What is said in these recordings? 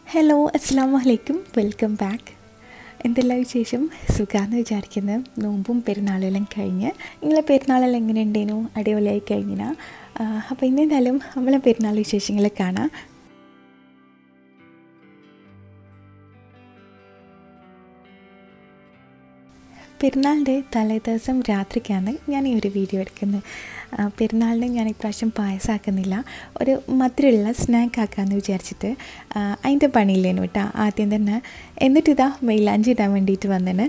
Hello അസ്സാം വലൈക്കും welcome back എന്തെല്ലാം വിശേഷം സുഖാന്ന് വിചാരിക്കുന്നത് നോമ്പും പെരുന്നാളെല്ലാം കഴിഞ്ഞ് നിങ്ങളെ പെരുന്നാളെല്ലാം എങ്ങനെ ഉണ്ടേനു അടിപൊളിയായി കഴിഞ്ഞിനാ അപ്പോൾ ഇന്ന് എന്തായാലും നമ്മളെ പെരുന്നാൾ വിശേഷങ്ങൾ കാണാം പെരുന്നാളിൻ്റെ തലേദിവസം രാത്രിക്കാണ് ഞാൻ ഈ ഒരു വീഡിയോ എടുക്കുന്നത് ആ, പെരുന്നാളിന് ഞാൻ ഇപ്രാവശ്യം പായസമാക്കുന്നില്ല ഒരു മധുരമുള്ള സ്നാക്ക് ആക്കാമെന്ന് വിചാരിച്ചിട്ട് ആ, അതിൻ്റെ പണിയില്ലേനു കേട്ടോ ആദ്യം തന്നെ എന്നിട്ട് ഇതാ മൈലാഞ്ചി ഇടാൻ വേണ്ടിയിട്ട് വന്നിന്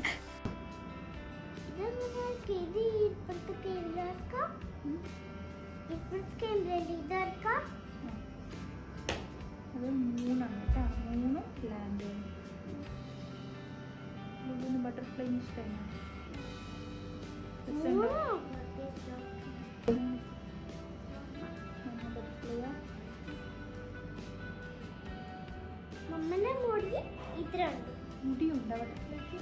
നമുക്ക് ഇത് ഇപ്പോഴത്തെ കേന്ദ്രക്കാം ഇപ്പോഴത്തെ കേന്ദ്രം ഇതാക്കാം അത് മൂന്നാണ് കേട്ടോ മൂന്ന് ലാൻഡ് ബട്ടർഫ്ലൈ ഇഷ്ടമാണ് മൂന്നോ മമ്മന്റെ മുടി ഇത്ര ഉണ്ട് മുടിയുണ്ടോ ബട്ടർഫ്ലൈക്ക്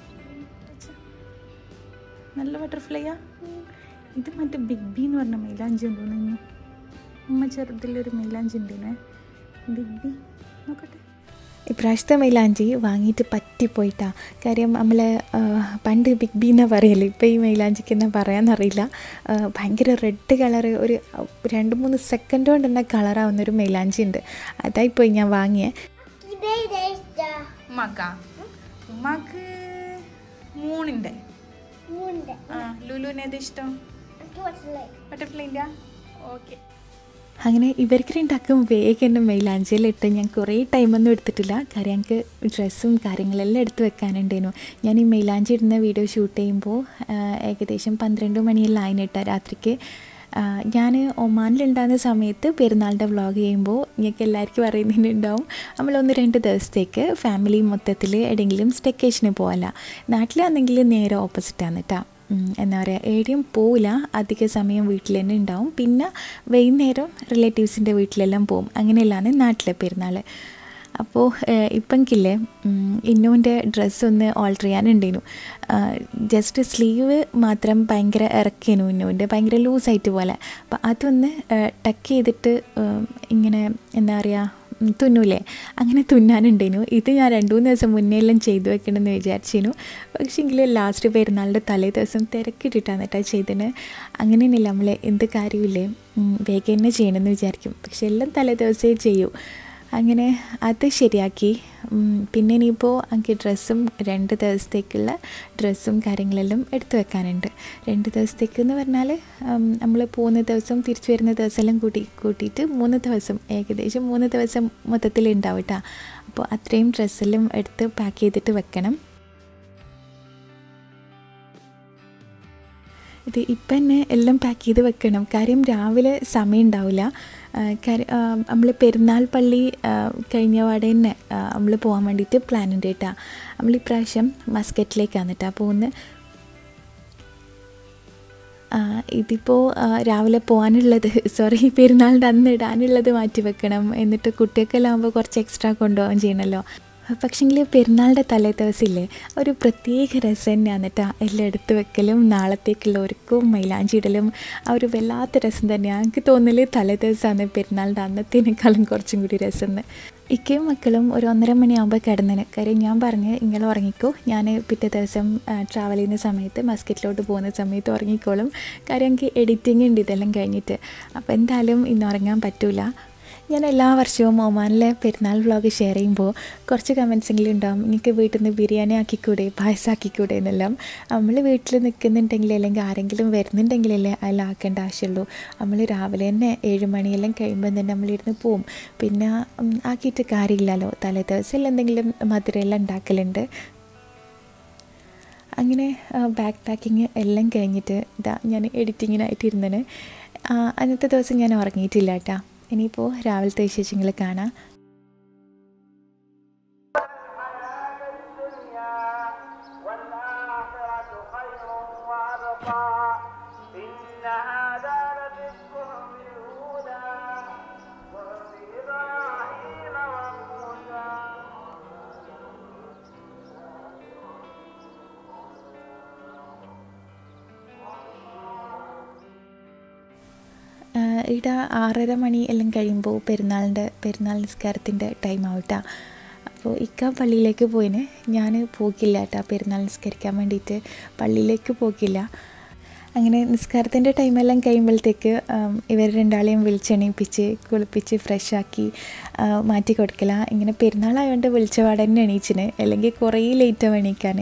നല്ല ബട്ടർഫ്ലൈയാ ഇത് മറ്റേ ബിഗ് ബി എന്ന് പറഞ്ഞ മൈലാഞ്ചി എന്ന് തോന്നുന്നു ഉമ്മ ചെറുതിലൊരു മൈലാഞ്ചി ഉണ്ടേനെ ബിഗ് ബി നോക്കട്ടെ ഇപ്രാവശ്യത്തെ മൈലാഞ്ചി വാങ്ങിയിട്ട് പറ്റിപ്പോയിട്ടാ കാര്യം നമ്മൾ പണ്ട് ബിഗ് ബി എന്നാ പറയല്ലേ ഇപ്പോൾ ഈ മൈലാഞ്ചിക്ക് എന്നാ പറയാന്നറിയില്ല ആ, ഭയങ്കര റെഡ് കളറ് ഒരു രണ്ട് മൂന്ന് സെക്കൻഡ് കൊണ്ട് തന്നെ കളറാവുന്ന ഒരു മൈലാഞ്ചി ഉണ്ട് അതായിപ്പോയി ഞാൻ വാങ്ങിയേ ഇതേ ഇതേ ഇഷ്ടാ ഉമ്മാക്ക ഉമ്മാക്ക് മൂണിൻ്റെ മൂണ്ട് ആ ലുലുവിന് ഏതാ ഇഷ്ടം മനസ്സിലായി ബട്ടർഫ്ലൈൻ്റെ ഓക്കെ അങ്ങനെ ഇവർക്ക് രണ്ടാക്കും വേഗം എൻ്റെ മെയിലാഞ്ചിയിലിട്ട് ഞാൻ കുറേ ടൈമൊന്നും എടുത്തിട്ടില്ല കാര്യം ഞങ്ങൾക്ക് ഡ്രസ്സും കാര്യങ്ങളെല്ലാം എടുത്ത് വെക്കാനുണ്ടേനു ഞാൻ ഈ മെയിലാഞ്ചി ഇടുന്ന വീഡിയോ ഷൂട്ട് ചെയ്യുമ്പോൾ ആ, ഏകദേശം പന്ത്രണ്ട് മണിയെല്ലാം ആയിനിട്ട രാത്രിക്ക് ഞാൻ ഒമാനിലുണ്ടാകുന്ന സമയത്ത് പെരുന്നാളിൻ്റെ വ്ളോഗ് ചെയ്യുമ്പോൾ നിങ്ങൾക്ക് എല്ലാവർക്കും അറിയുന്നതിനുണ്ടാവും നമ്മൾ ഒന്ന് രണ്ട് ദിവസത്തേക്ക് ഫാമിലി മൊത്തത്തിൽ എവിടെയെങ്കിലും സ്റ്റെക്കേഷന് പോകല നാട്ടിലാണെങ്കിൽ നേരെ ഓപ്പോസിറ്റാണ് കേട്ടോ ഉം, എന്താ പറയുക എവിടെയും പോവില്ല അധിക സമയം വീട്ടിൽ തന്നെ ഉണ്ടാവും പിന്നെ വൈകുന്നേരം റിലേറ്റീവ്സിൻ്റെ വീട്ടിലെല്ലാം പോവും അങ്ങനെയല്ലാണ് നാട്ടിലെ പെരുന്നാൾ അപ്പോൾ ഇപ്പങ്കില്ലേ ഇന്നുവിൻ്റെ ഡ്രസ്സ് ഒന്ന് ഓൾട്ടർ ചെയ്യാനുണ്ടേനു ജസ്റ്റ് സ്ലീവ് മാത്രം ഭയങ്കര ഇറക്കിയേനു ഇന്നുവിൻ്റെ ഭയങ്കര ലൂസായിട്ട് പോലെ അപ്പോൾ അതൊന്ന് ടക്ക് ചെയ്തിട്ട് ഉം, ഇങ്ങനെ എന്താ പറയുക ഉം, തുന്നൂലേ അങ്ങനെ തുന്നാനുണ്ടേനു ഇത് ഞാൻ രണ്ട് മൂന്ന് ദിവസം മുന്നേ എല്ലാം ചെയ്തു വെക്കണമെന്ന് വിചാരിച്ചിരുന്നു പക്ഷേ എങ്കിൽ ലാസ്റ്റ് പെരുന്നാളിൻ്റെ തലേ ദിവസം തിരക്കിട്ടിട്ടാണ് കേട്ടോ ചെയ്തതിന് അങ്ങനെയൊന്നുമില്ല നമ്മൾ എന്ത് കാര്യമില്ലേ ഉം, വേഗം തന്നെ ചെയ്യണമെന്ന് വിചാരിക്കും പക്ഷെ എല്ലാം തലേ ദിവസമേ ചെയ്യൂ അങ്ങനെ അത് ശരിയാക്കി ഉം, പിന്നെ ഇനിയിപ്പോൾ എനിക്ക് ഡ്രസ്സും രണ്ട് ദിവസത്തേക്കുള്ള ഡ്രസ്സും കാര്യങ്ങളെല്ലാം എടുത്തു വെക്കാനുണ്ട് രണ്ട് ദിവസത്തേക്ക് എന്ന് പറഞ്ഞാൽ നമ്മൾ പോകുന്ന ദിവസം തിരിച്ചു വരുന്ന ദിവസമെല്ലാം കൂട്ടി കൂട്ടിയിട്ട് മൂന്ന് ദിവസം ഏകദേശം മൂന്ന് ദിവസം മൊത്തത്തിൽ ഉണ്ടാവും കേട്ടോ അപ്പോൾ അത്രയും ഡ്രസ്സെല്ലാം എടുത്ത് പാക്ക് ചെയ്തിട്ട് വെക്കണം ഇത് ഇപ്പം തന്നെ എല്ലാം പാക്ക് ചെയ്ത് വെക്കണം കാര്യം രാവിലെ സമയം ഉണ്ടാവില്ല ആ, കാര്യം നമ്മൾ പെരുന്നാൾ പള്ളി ആ, കഴിഞ്ഞ പാടെ തന്നെ നമ്മൾ പോകാൻ വേണ്ടിയിട്ട് പ്ലാൻ ഉണ്ട് കേട്ടോ നമ്മൾ ഇപ്രാവശ്യം മസ്കറ്റിലേക്കാണ് കേട്ടോ പോകുന്നത് ആ, ഇതിപ്പോൾ ആ, രാവിലെ പോകാനുള്ളത് സോറി പെരുന്നാളിൻ്റെ അന്ന് ഇടാനുള്ളത് മാറ്റി വെക്കണം എന്നിട്ട് കുട്ടികൾക്കെല്ലാം ആകുമ്പോൾ കുറച്ച് എക്സ്ട്രാ കൊണ്ടുപോകാൻ ചെയ്യണമല്ലോ പക്ഷേങ്കിൽ പെരുന്നാളിൻ്റെ തലേ ദിവസമില്ലേ ഒരു പ്രത്യേക രസം തന്നെയാണ് കേട്ടോ എല്ലാം എടുത്ത് വെക്കലും നാളത്തേക്കുള്ള ഒരുക്കവും മൈലാഞ്ചി ഇടലും ആ ഒരു വല്ലാത്ത രസം തന്നെയാണ് എനിക്ക് തോന്നൽ തലേ ദിവസമാണ് പെരുന്നാളിൻ്റെ അന്നത്തേനേക്കാളും കുറച്ചും കൂടി രസം എന്ന് ഇക്കയും മക്കളും ഒരു ഒന്നര മണിയാകുമ്പോൾ കിടന്നതിന് കാര്യം ഞാൻ പറഞ്ഞ് നിങ്ങൾ ഉറങ്ങിക്കോ ഞാൻ പിറ്റേ ദിവസം ട്രാവൽ ചെയ്യുന്ന സമയത്ത് മസ്കറ്റിലോട്ട് പോകുന്ന സമയത്ത് ഉറങ്ങിക്കോളും കാര്യം എനിക്ക് എഡിറ്റിംഗ് ഉണ്ട് ഇതെല്ലാം കഴിഞ്ഞിട്ട് അപ്പോൾ എന്തായാലും ഇന്ന് ഉറങ്ങാൻ പറ്റൂല ഞാൻ എല്ലാ വർഷവും ഒമാനിലെ പെരുന്നാൾ വ്ളോഗ് ഷെയർ ചെയ്യുമ്പോൾ കുറച്ച് കമൻസ് എങ്കിലും ഉണ്ടാവും എനിക്ക് വീട്ടിൽ നിന്ന് ബിരിയാണി ആക്കിക്കൂടെ പായസം ആക്കിക്കൂടെ എന്നെല്ലാം നമ്മൾ വീട്ടിൽ നിൽക്കുന്നുണ്ടെങ്കിൽ അല്ലെങ്കിൽ ആരെങ്കിലും വരുന്നുണ്ടെങ്കിലല്ലേ അതെല്ലാം ആക്കേണ്ട ആവശ്യമുള്ളൂ നമ്മൾ രാവിലെ തന്നെ ഏഴ് മണിയെല്ലാം കഴിയുമ്പോൾ തന്നെ നമ്മളിരുന്ന് പോവും പിന്നെ ഉം, ആക്കിയിട്ട് കാര്യമില്ലല്ലോ തലേ ദിവസം എന്തെങ്കിലും മധുരമെല്ലാം ഉണ്ടാക്കലുണ്ട് അങ്ങനെ ബാക്ക് പാക്കിങ് എല്ലാം കഴിഞ്ഞിട്ട് ഇതാ ഞാൻ എഡിറ്റിങ്ങിനായിട്ട് ഇരുന്നതിന് അന്നത്തെ ദിവസം ഞാൻ ഉറങ്ങിയിട്ടില്ല കേട്ടോ ഇനിയിപ്പോൾ രാവിലത്തെ വിശേഷങ്ങൾ കാണാം والآخرة خير وأبقى إن هذا لفي الصحف الأولى صحف إبراهيم وموسى ഇവിടെ ആറര മണി എല്ലാം കഴിയുമ്പോൾ പെരുന്നാളിൻ്റെ പെരുന്നാൾ നിസ്കാരത്തിൻ്റെ ടൈം ആവട്ടാ അപ്പോൾ ഇക്ക പള്ളിയിലേക്ക് പോയിന് ഞാൻ പോകില്ല കേട്ടോ പെരുന്നാൾ നിസ്കരിക്കാൻ വേണ്ടിയിട്ട് പള്ളിയിലേക്ക് പോകില്ല അങ്ങനെ നിസ്കാരത്തിൻ്റെ ടൈമെല്ലാം കഴിയുമ്പോഴത്തേക്ക് ഇവർ രണ്ടാളെയും വിളിച്ചെണീപ്പിച്ച് കുളിപ്പിച്ച് ഫ്രഷാക്കി മാറ്റി കൊടുക്കല ഇങ്ങനെ പെരുന്നാളായതുകൊണ്ട് വിളിച്ച പാടന്നെ എണീച്ചിന് അല്ലെങ്കിൽ കുറേ ലേറ്റാവും എണീക്കാൻ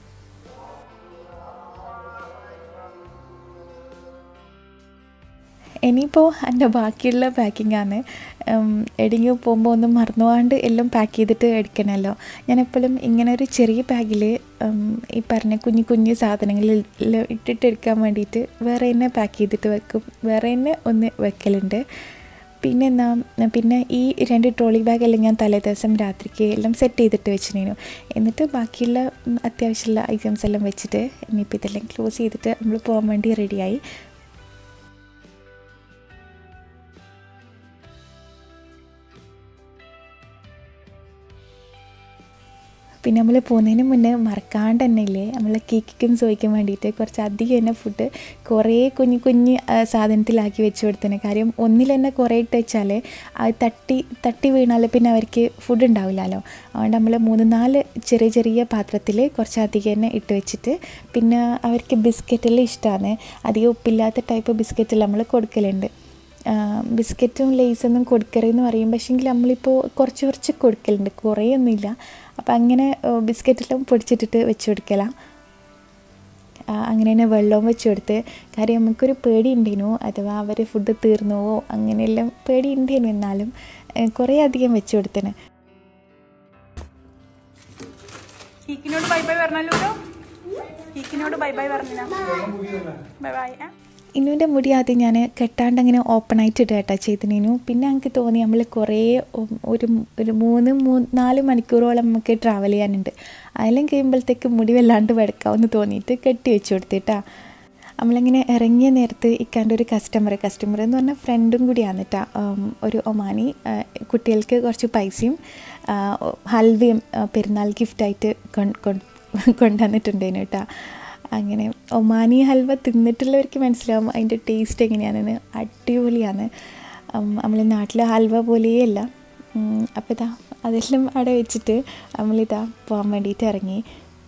ഇനിയിപ്പോൾ എൻ്റെ ബാക്കിയുള്ള പാക്കിങ്ങാണ് എവിടെയെങ്കിലും പോകുമ്പോൾ ഒന്നും മറന്നുപോകാണ്ട് എല്ലാം പാക്ക് ചെയ്തിട്ട് എടുക്കണമല്ലോ ഞാൻ എപ്പോഴും ഇങ്ങനെ ഒരു ചെറിയ ബാഗിൽ ഈ പറഞ്ഞ കുഞ്ഞു കുഞ്ഞു സാധനങ്ങളിൽ ഇട്ടിട്ട് എടുക്കാൻ വേണ്ടിയിട്ട് വേറെ തന്നെ പാക്ക് ചെയ്തിട്ട് വെക്കും വേറെ തന്നെ ഒന്ന് വെക്കലുണ്ട് പിന്നെ എന്നാ പിന്നെ ഈ രണ്ട് ട്രോളി ബാഗെല്ലാം ഞാൻ തലേ ദിവസം രാത്രിക്ക് എല്ലാം സെറ്റ് ചെയ്തിട്ട് വെച്ചിരുന്നു എന്നിട്ട് ബാക്കിയുള്ള അത്യാവശ്യമുള്ള ഐറ്റംസ് എല്ലാം വെച്ചിട്ട് ഇനിയിപ്പോൾ ഇതെല്ലാം ക്ലോസ് ചെയ്തിട്ട് നമ്മൾ പോകാൻ വേണ്ടി റെഡിയായി പിന്നെ നമ്മൾ പോകുന്നതിന് മുന്നേ മറക്കാണ്ട് തന്നെ ഇല്ലേ നമ്മൾ കേക്കും സോയ്ക്കും വേണ്ടിയിട്ട് കുറച്ച് അധികം തന്നെ ഫുഡ് കുറേ കുഞ്ഞു കുഞ്ഞ് സാധനത്തിലാക്കി വെച്ച് കൊടുത്തതിന് കാര്യം ഒന്നിൽ തന്നെ കുറേ ഇട്ട് വെച്ചാൽ അത് തട്ടി തട്ടി വീണാൽ പിന്നെ അവർക്ക് ഫുഡ് ഉണ്ടാവില്ലല്ലോ അതുകൊണ്ട് നമ്മൾ മൂന്ന് നാല് ചെറിയ ചെറിയ പാത്രത്തിൽ കുറച്ച് അധികം തന്നെ ഇട്ട് വെച്ചിട്ട് പിന്നെ അവർക്ക് ബിസ്ക്കറ്റെല്ലാം ഇഷ്ടമാണ് അധികം ഉപ്പില്ലാത്ത ടൈപ്പ് ബിസ്ക്കറ്റെല്ലാം നമ്മൾ കൊടുക്കലുണ്ട് ബിസ്ക്കറ്റും ലേസൊന്നും കൊടുക്കരുതെന്ന് പറയും പക്ഷേങ്കിൽ നമ്മളിപ്പോൾ കുറച്ച് കുറച്ച് കൊടുക്കലുണ്ട് കുറേയൊന്നുമില്ല അപ്പം അങ്ങനെ ബിസ്ക്കറ്റെല്ലാം പൊടിച്ചിട്ടിട്ട് വെച്ച് കൊടുക്കലാണ് അങ്ങനെ തന്നെ വെള്ളവും വെച്ച് കൊടുത്ത് കാര്യം നമുക്കൊരു പേടി ഉണ്ടേനു അഥവാ അവർ ഫുഡ് തീർന്നുവോ അങ്ങനെയെല്ലാം പേടി ഉണ്ടേനു എന്നാലും കുറേ അധികം വെച്ച് കൊടുത്തേന് കീക്കിനോട് ബൈ ബൈ പറഞ്ഞല്ലോ കീക്കിനോട് ബൈ ബൈ പറഞ്ഞില്ല ബൈ ബൈ ഏ ഇന്നുവിൻ്റെ മുടി ആദ്യം ഞാൻ കെട്ടാണ്ട് അങ്ങനെ ഓപ്പൺ ആയിട്ട് ഇടുക കേട്ടോ ചെയ്തിനു പിന്നെ എനിക്ക് തോന്നി നമ്മൾ കുറേ ഒരു ഒരു മൂന്ന് മൂന്ന് നാല് മണിക്കൂറോളം നമുക്ക് ട്രാവൽ ചെയ്യാനുണ്ട് അതിലും കഴിയുമ്പോഴത്തേക്ക് മുടി വല്ലാണ്ട് വെടുക്കാമെന്ന് തോന്നിയിട്ട് കെട്ടി വെച്ച് കൊടുത്തിട്ടാ നമ്മളിങ്ങനെ ഇറങ്ങിയ നേരത്ത് ഇക്കാൻ്റെ ഒരു കസ്റ്റമർ കസ്റ്റമർ എന്ന് പറഞ്ഞാൽ ഫ്രണ്ടും കൂടിയാണ് കേട്ടോ ഒരു ഒമാനി കുട്ടികൾക്ക് കുറച്ച് പൈസയും ഹൽവയും പെരുന്നാൾ ഗിഫ്റ്റായിട്ട് കൊണ്ടുവന്നിട്ടുണ്ടേനു കേട്ടോ അങ്ങനെ ഒമാനി ഹൽവ തിന്നിട്ടുള്ളവർക്ക് മനസ്സിലാവും അതിൻ്റെ ടേസ്റ്റ് എങ്ങനെയാണെന്ന് അടിപൊളിയാണ് നമ്മൾ നാട്ടിലെ ഹൽവ പോലെയല്ല അപ്പോൾ ഇതാ അതെല്ലാം അവിടെ വെച്ചിട്ട് നമ്മളിതാ പോകാൻ വേണ്ടിയിട്ട് ഇറങ്ങി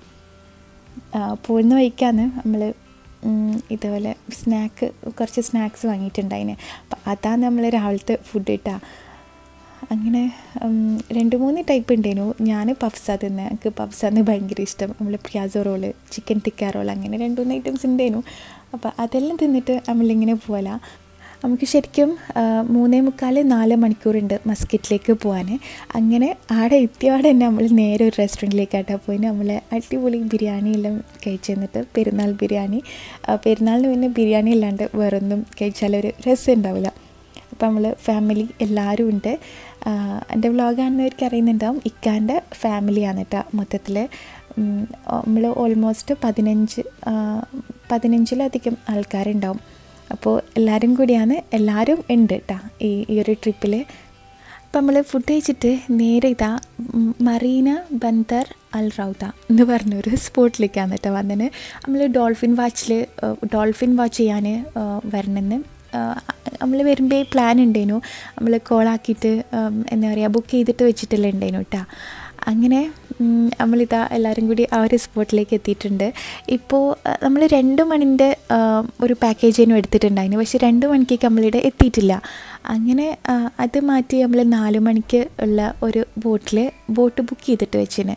പോകുന്ന വഴിക്കാണ് നമ്മൾ ഇതുപോലെ സ്നാക്ക് കുറച്ച് സ്നാക്സ് വാങ്ങിയിട്ടുണ്ടായിന് അപ്പം അതാണ് നമ്മൾ രാവിലത്തെ ഫുഡ് ഇട്ടാ അങ്ങനെ രണ്ട് മൂന്ന് ടൈപ്പ് ഉണ്ടേനു ഞാൻ പഫ്സ തിന്നെ എനിക്ക് പഫ്സാന്ന് ഭയങ്കര ഇഷ്ടം നമ്മൾ പ്യാസോ റോള് ചിക്കൻ ടിക്ക റോൾ അങ്ങനെ രണ്ട് മൂന്ന് ഐറ്റംസ് ഉണ്ടേനു അപ്പോൾ അതെല്ലാം തിന്നിട്ട് നമ്മളിങ്ങനെ പോകല നമുക്ക് ശരിക്കും മൂന്നേ മുക്കാൽ നാല് മണിക്കൂറുണ്ട് മസ്കറ്റിലേക്ക് പോകാൻ അങ്ങനെ ആടെ എത്തിയപാടെ തന്നെ നമ്മൾ നേരെ ഒരു റെസ്റ്റോറൻറ്റിലേക്കാട്ടാ പോയി നമ്മൾ അടിപൊളി ബിരിയാണി എല്ലാം കഴിച്ച് തന്നിട്ട് പെരുന്നാൾ ബിരിയാണി പെരുന്നാളിന് പിന്നെ ബിരിയാണി അല്ലാണ്ട് വേറൊന്നും കഴിച്ചാലൊരു രസം ഉണ്ടാവില്ല അപ്പോൾ നമ്മൾ ഫാമിലി എല്ലാവരും ഉണ്ട് എൻ്റെ വ്ളോഗാണെന്നവർക്ക് അറിയുന്നുണ്ടാവും ഇക്കാൻ്റെ ഫാമിലിയാണ് കേട്ടോ മൊത്തത്തിൽ നമ്മൾ ഓൾമോസ്റ്റ് പതിനഞ്ച് പതിനഞ്ചിലധികം ആൾക്കാരുണ്ടാവും അപ്പോൾ എല്ലാവരും കൂടിയാണ് എല്ലാവരും ഉണ്ട് കേട്ടോ ഈ ഈ ഒരു ട്രിപ്പിൽ അപ്പം നമ്മൾ ഫുഡ് കഴിച്ചിട്ട് നേരെ ഇതാ മറീന ബന്ദർ അൽ റൗദ എന്ന് പറഞ്ഞൊരു സ്പോട്ടിലേക്കാണ് കേട്ടോ വന്നതിന് നമ്മൾ ഡോൾഫിൻ വാച്ചിൽ ഡോൾഫിൻ വാച്ച് ചെയ്യാൻ വരണമെന്ന് നമ്മൾ വരുമ്പോൾ പ്ലാൻ ഉണ്ടേനു നമ്മൾ കോളാക്കിയിട്ട് എന്താ പറയുക ബുക്ക് ചെയ്തിട്ട് വെച്ചിട്ടല്ലേ ഉണ്ടായിരുന്നു കേട്ടോ അങ്ങനെ നമ്മളിതാ എല്ലാവരും കൂടി ആ ഒരു സ്പോട്ടിലേക്ക് എത്തിയിട്ടുണ്ട് ഇപ്പോൾ നമ്മൾ രണ്ട് മണിൻ്റെ ഒരു പാക്കേജിനും എടുത്തിട്ടുണ്ടായിരുന്നു പക്ഷേ രണ്ട് മണിക്കേക്ക് നമ്മളിവിടെ എത്തിയിട്ടില്ല അങ്ങനെ അത് മാറ്റി നമ്മൾ നാല് മണിക്ക് ഉള്ള ഒരു ബോട്ടിൽ ബോട്ട് ബുക്ക് ചെയ്തിട്ട് വെച്ചിന്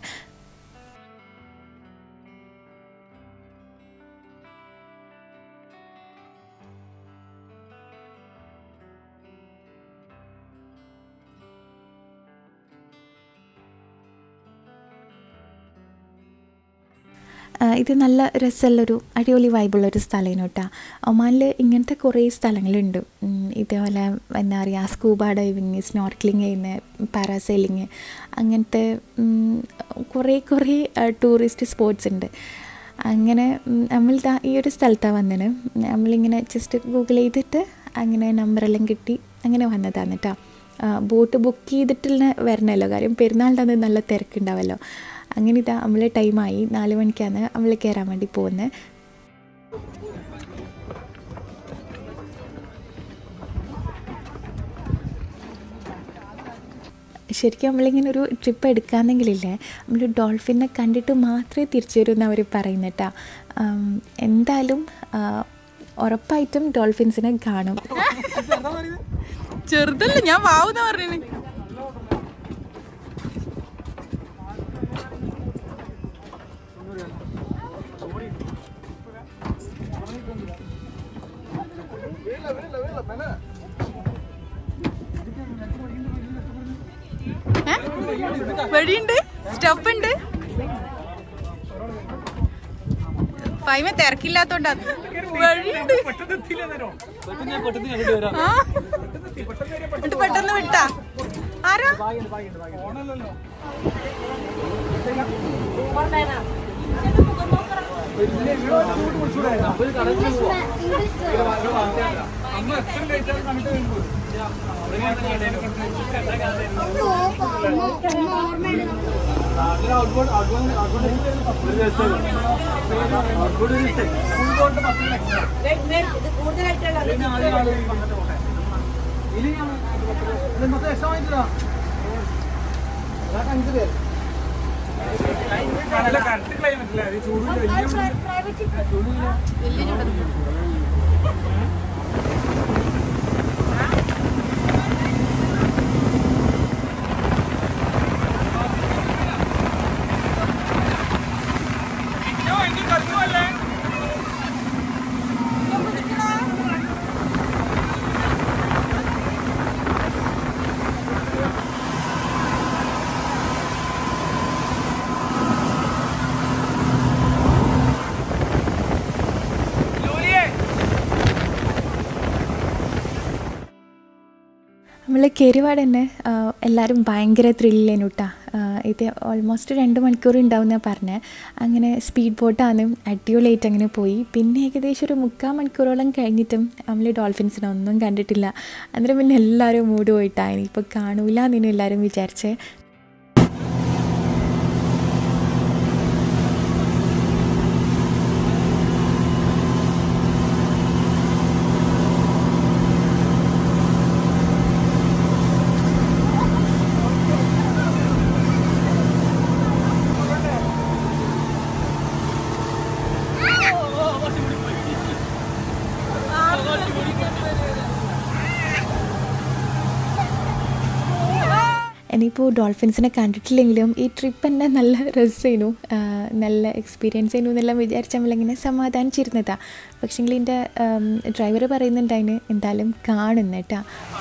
ഇത് നല്ല രസമുള്ളൊരു അടിപൊളി വൈബുള്ളൊരു സ്ഥലമാണ് കേട്ടോ ഒമാനിൽ ഇങ്ങനത്തെ കുറേ സ്ഥലങ്ങളുണ്ട് ഇതേപോലെ എന്താ പറയുക സ്കൂബ ഡൈവിങ് സ്നോർക്കലിങ് ചെയ്യുന്ന പാരാസൈലിങ് അങ്ങനത്തെ കുറേ കുറേ ടൂറിസ്റ്റ് സ്പോട്ട്സ് ഉണ്ട് അങ്ങനെ നമ്മൾ ഈ ഒരു സ്ഥലത്താണ് വന്നത് നമ്മളിങ്ങനെ ജസ്റ്റ് ഗൂഗിൾ ചെയ്തിട്ട് അങ്ങനെ നമ്പറെല്ലാം കിട്ടി അങ്ങനെ വന്നതാണ് കേട്ടോ ബോട്ട് ബുക്ക് ചെയ്തിട്ടുള്ള വരണമല്ലോ കാര്യം പെരുന്നാളിൻ്റെ അന്ന് നല്ല തിരക്കുണ്ടാവല്ലോ അങ്ങനെ ഇതാ നമ്മൾ ടൈമായി നാല് മണിക്കാണ് നമ്മൾ കയറാൻ വേണ്ടി പോകുന്നത് ശരിക്കും നമ്മളിങ്ങനെ ഒരു ട്രിപ്പ് എടുക്കാമെന്നെങ്കിലില്ലേ നമ്മൾ ഡോൾഫിനെ കണ്ടിട്ട് മാത്രമേ തിരിച്ചു വരൂ എന്ന് അവർ പറയുന്നേട്ടാ എന്തായാലും ആ, ഉറപ്പായിട്ടും ഡോൾഫിൻസിനെ കാണും ചെറുതല്ല ഞാൻ വാവുന്ന പറഞ്ഞു വെടിയുണ്ട് സ്റ്റഫ് ഉണ്ട് പൈമ തിരക്കില്ലാത്തോണ്ടാ വഴിയുണ്ട് ആ. എന്നിട്ട് പെട്ടെന്ന് വിട്ടാ ആരാ നമ്മൾ കയറിപാട് തന്നെ ആ, എല്ലാവരും ഭയങ്കര ത്രില്ലേനു കേട്ടാ ഇത് ഓൾമോസ്റ്റ് രണ്ട് മണിക്കൂർ ഉണ്ടാവുന്ന പറഞ്ഞത് അങ്ങനെ സ്പീഡ് ബോട്ടാണ് അടിപൊളിയായിട്ട് അങ്ങനെ പോയി പിന്നെ ഏകദേശം ഒരു മുക്കാൽ മണിക്കൂറോളം കഴിഞ്ഞിട്ടും നമ്മൾ ഡോൾഫിൻസിനെ ഒന്നും കണ്ടിട്ടില്ല അന്നേരം പിന്നെ എല്ലാവരും മൂഡ് പോയിട്ടാ ഇനിയിപ്പോൾ കാണൂല എന്നു എല്ലാവരും വിചാരിച്ചേ ഇനിയിപ്പോൾ ഡോൾഫിൻസിനെ കണ്ടിട്ടില്ലെങ്കിലും ഈ ട്രിപ്പ് തന്നെ നല്ല രസമായിരുന്നു നല്ല എക്സ്പീരിയൻസ് ആയിരുന്നു എന്നെല്ലാം വിചാരിച്ച് നമ്മളിങ്ങനെ സമാധാനിച്ചിരുന്നതാണ് പക്ഷേങ്കിൽ എൻ്റെ ഡ്രൈവർ പറയുന്നുണ്ടായിന് എന്തായാലും കാണുന്നേട്ടാ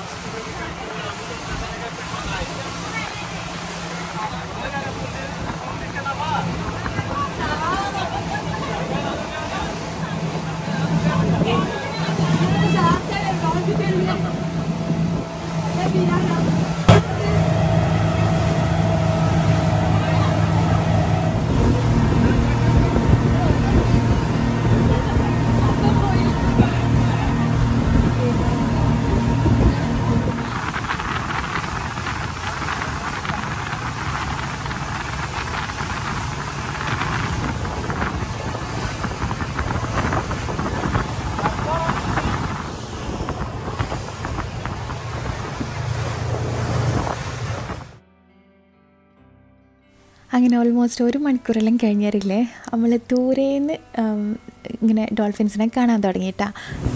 അങ്ങനെ ഓൾമോസ്റ്റ് ഒരു മണിക്കൂറെല്ലാം കഴിഞ്ഞാറില്ലേ നമ്മൾ ദൂരേന്ന് ഉം, ഇങ്ങനെ ഡോൾഫിൻസിനെ കാണാൻ തുടങ്ങിയിട്ടാ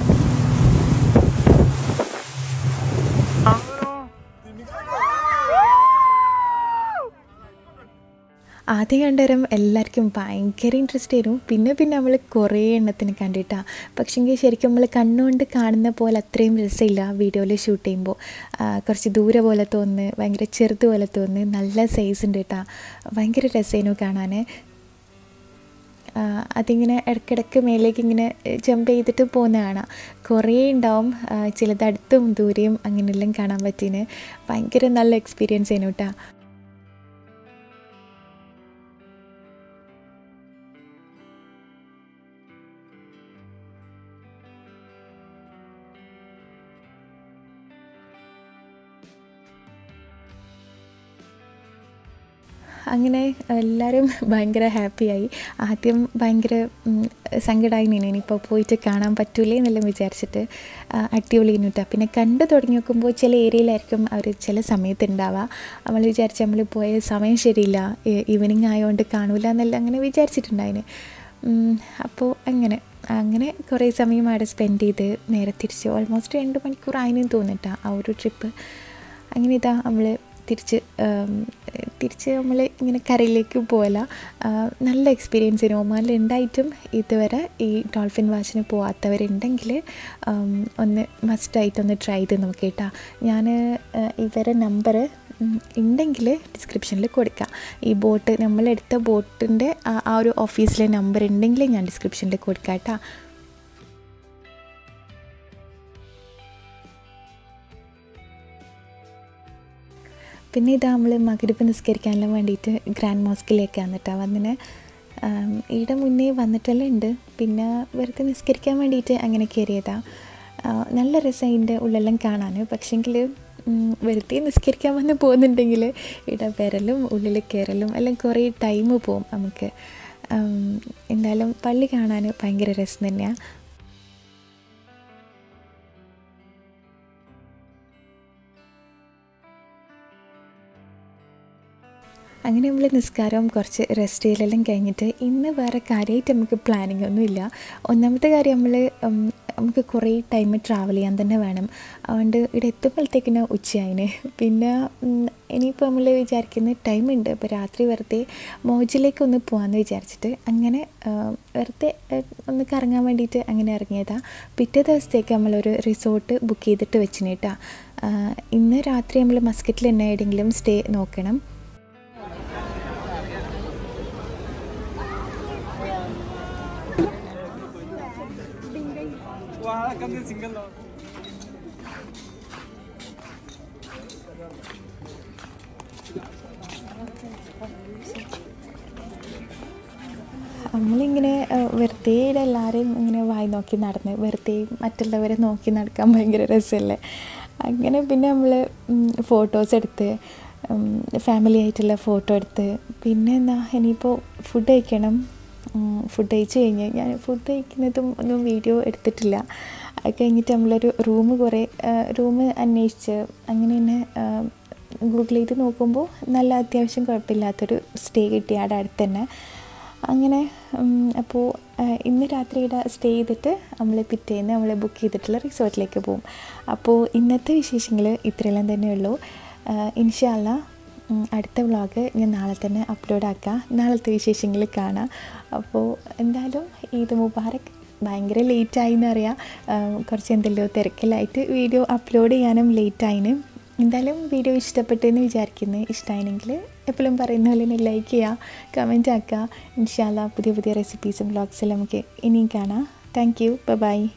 ആദ്യം കണ്ടേരം എല്ലാവർക്കും ഭയങ്കര ഇൻട്രസ്റ്റ് ആയിരുന്നു പിന്നെ പിന്നെ നമ്മൾ കുറേ എണ്ണത്തിന് കണ്ടിട്ടാ പക്ഷെങ്കിൽ ശരിക്കും നമ്മൾ കണ്ണുകൊണ്ട് കാണുന്ന പോലെ അത്രയും രസമില്ല വീഡിയോയിൽ ഷൂട്ട് ചെയ്യുമ്പോൾ കുറച്ച് ദൂരെ പോലെ തോന്നുന്നു ഭയങ്കര ചെറുത് പോലെ തോന്നുന്നു നല്ല സൈസ് ഉണ്ട് കേട്ടാ ഭയങ്കര രസമായിരുന്നു കാണാൻ ആ, അതിങ്ങനെ ഇടയ്ക്കിടയ്ക്ക് മേലേക്ക് ഇങ്ങനെ ജമ്പ് ചെയ്തിട്ട് പോകുന്ന കാണാം കുറേ ഉണ്ടാവും ആ, ചിലത് അടുത്തും ദൂരെയും അങ്ങനെയെല്ലാം കാണാൻ പറ്റീന് ഭയങ്കര നല്ല എക്സ്പീരിയൻസ് ആയിരുന്നു കേട്ടോ അങ്ങനെ എല്ലാവരും ഭയങ്കര ഹാപ്പിയായി ആദ്യം ഭയങ്കര സങ്കടമായി നീനു ഇനിയിപ്പോൾ പോയിട്ട് കാണാൻ പറ്റൂലേ എന്നെല്ലാം വിചാരിച്ചിട്ട് ആ, അടിപൊളി കേട്ടോ പിന്നെ കണ്ടു തുടങ്ങി നോക്കുമ്പോൾ ചില ഏരിയയിലായിരിക്കും അവർ ചില സമയത്ത് ഉണ്ടാവുക നമ്മൾ വിചാരിച്ച് നമ്മൾ പോയ സമയം ശരിയില്ല ഈവനിങ് ആയതുകൊണ്ട് കാണൂല എന്നെല്ലാം അങ്ങനെ വിചാരിച്ചിട്ടുണ്ടായിന് ഉം, അപ്പോൾ അങ്ങനെ അങ്ങനെ കുറേ സമയം അവിടെ സ്പെൻഡ് ചെയ്ത് നേരെ തിരിച്ച് ഓൾമോസ്റ്റ് രണ്ട് മണിക്കൂർ ആയിനെന്ന് തോന്നിട്ടാ ആ ഒരു ട്രിപ്പ് അങ്ങനെ ഇതാ നമ്മൾ തിരിച്ച് ഉം, തിരിച്ച് നമ്മൾ ഇങ്ങനെ കരയിലേക്ക് പോകല നല്ല എക്സ്പീരിയൻസ് ആയിരുന്നു ഒമാനിൽ ഉണ്ടായിട്ടും ഇതുവരെ ഈ ഡോൾഫിൻ വാച്ചിന് പോകാത്തവരുണ്ടെങ്കിൽ ഉം, ഒന്ന് മസ്റ്റായിട്ട് ഒന്ന് ട്രൈ ചെയ്ത് നോക്കി കേട്ടോ ഞാൻ ഇവരെ നമ്പർ ഉണ്ടെങ്കിൽ ഡിസ്ക്രിപ്ഷനിൽ കൊടുക്കാം ഈ ബോട്ട് നമ്മളെടുത്ത ബോട്ടിൻ്റെ ആ ഒരു ഓഫീസിലെ നമ്പർ ഉണ്ടെങ്കിൽ ഞാൻ ഡിസ്ക്രിപ്ഷനിൽ കൊടുക്കാം കേട്ടോ പിന്നെ ഇതാ നമ്മൾ മകരപ്പ് നിസ്കരിക്കാനെല്ലാം വേണ്ടിയിട്ട് ഗ്രാൻഡ് മോസ്കിലേക്കാണ് കേട്ടോ വന്നിന് ഈടെ മുന്നേ വന്നിട്ടെല്ലാം ഉണ്ട് പിന്നെ വെറുതെ നിസ്കരിക്കാൻ വേണ്ടിയിട്ട് അങ്ങനെ കയറിയതാണ് നല്ല രസം അതിൻ്റെ ഉള്ളെല്ലാം കാണാൻ പക്ഷേങ്കിൽ വെറുതെ നിസ്കരിക്കാൻ വന്ന് പോകുന്നുണ്ടെങ്കിൽ ഇവിടെ വരലും ഉള്ളിൽ കയറലും എല്ലാം കുറേ ടൈം പോവും നമുക്ക് ഉം, എന്തായാലും പള്ളി കാണാൻ ഭയങ്കര രസം തന്നെയാണ് അങ്ങനെ നമ്മൾ നിസ്കാരവും കുറച്ച് റെസ്റ്റ് ചെയ്യലെല്ലാം കഴിഞ്ഞിട്ട് ഇന്ന് വേറെ കാര്യമായിട്ട് നമുക്ക് പ്ലാനിങ് ഒന്നുമില്ല ഒന്നാമത്തെ കാര്യം നമ്മൾ നമുക്ക് കുറേ ടൈം ട്രാവൽ ചെയ്യാൻ തന്നെ വേണം അതുകൊണ്ട് ഇവിടെ എത്തുമ്പോഴത്തേക്കിന് ഉച്ചയായിന് പിന്നെ ഉം, ഇനിയിപ്പോൾ നമ്മൾ വിചാരിക്കുന്ന ടൈമുണ്ട് അപ്പോൾ രാത്രി വെറുതെ മോജിലേക്ക് ഒന്ന് പോകാമെന്ന് വിചാരിച്ചിട്ട് അങ്ങനെ ആ, വെറുതെ ആ, ഒന്ന് കറങ്ങാൻ വേണ്ടിയിട്ട് അങ്ങനെ ഇറങ്ങിയതാണ് പിറ്റേ ദിവസത്തേക്ക് നമ്മളൊരു റിസോർട്ട് ബുക്ക് ചെയ്തിട്ട് വെച്ചിന് കേട്ടോ ഇന്ന് രാത്രി നമ്മൾ മസ്കറ്റിൽ തന്നെ എവിടെയെങ്കിലും സ്റ്റേ നോക്കണം നമ്മളിങ്ങനെ ആ, വെറുതെ ഇവിടെ എല്ലാവരെയും ഇങ്ങനെ വായി നോക്കി നടന്ന് വെറുതെ മറ്റുള്ളവരെ നോക്കി നടക്കാൻ ഭയങ്കര രസമല്ലേ അങ്ങനെ പിന്നെ നമ്മൾ ഫോട്ടോസ് എടുത്ത് ഫാമിലി ആയിട്ടുള്ള ഫോട്ടോ എടുത്ത് പിന്നെ എന്താ ഇനിയിപ്പോൾ ഫുഡ് കഴിക്കണം ഫുഡ് കഴിച്ച് കഴിഞ്ഞ് ഞാൻ ഫുഡ് കഴിക്കുന്നതും ഒന്നും വീഡിയോ എടുത്തിട്ടില്ല അത് കഴിഞ്ഞിട്ട് നമ്മളൊരു റൂം കുറേ റൂം അന്വേഷിച്ച് അങ്ങനെ തന്നെ ഗൂഗിൾ ചെയ്ത് നോക്കുമ്പോൾ നല്ല അത്യാവശ്യം കുഴപ്പമില്ലാത്തൊരു സ്റ്റേ കിട്ടി അവിടെ അടുത്ത് തന്നെ അങ്ങനെ അപ്പോൾ ഇന്ന് രാത്രി ഇവിടെ സ്റ്റേ ചെയ്തിട്ട് നമ്മൾ പിറ്റേന്ന് നമ്മൾ ബുക്ക് ചെയ്തിട്ടുള്ള റിസോർട്ടിലേക്ക് പോകും അപ്പോൾ ഇന്നത്തെ വിശേഷങ്ങൾ ഇത്രയെല്ലാം തന്നെ ഉള്ളൂ ഇൻഷാല്ല അടുത്ത വ്ളോഗ് ഞാൻ നാളെ തന്നെ അപ്ലോഡ് ആക്കാം നാളത്തെ വിശേഷങ്ങൾ കാണാം അപ്പോൾ എന്തായാലും ഈദ് മുബാറക് ഭയങ്കര ലേറ്റായി എന്നറിയാം കുറച്ച് എന്തെല്ലോ തിരക്കിലായിട്ട് വീഡിയോ അപ്ലോഡ് ചെയ്യാനും ലേറ്റായിന് എന്തായാലും വീഡിയോ ഇഷ്ടപ്പെട്ടെന്ന് വിചാരിക്കുന്നു ഇഷ്ടമായെങ്കിൽ എപ്പോഴും പറയുന്ന പോലെ തന്നെ ലൈക്ക് ചെയ്യുക കമൻറ്റ് ആക്കുക ഇൻഷാല്ല പുതിയ പുതിയ റെസിപ്പീസും വ്ളോഗ്സെല്ലാം നമുക്ക് ഇനിയും കാണാം താങ്ക് യു ബൈ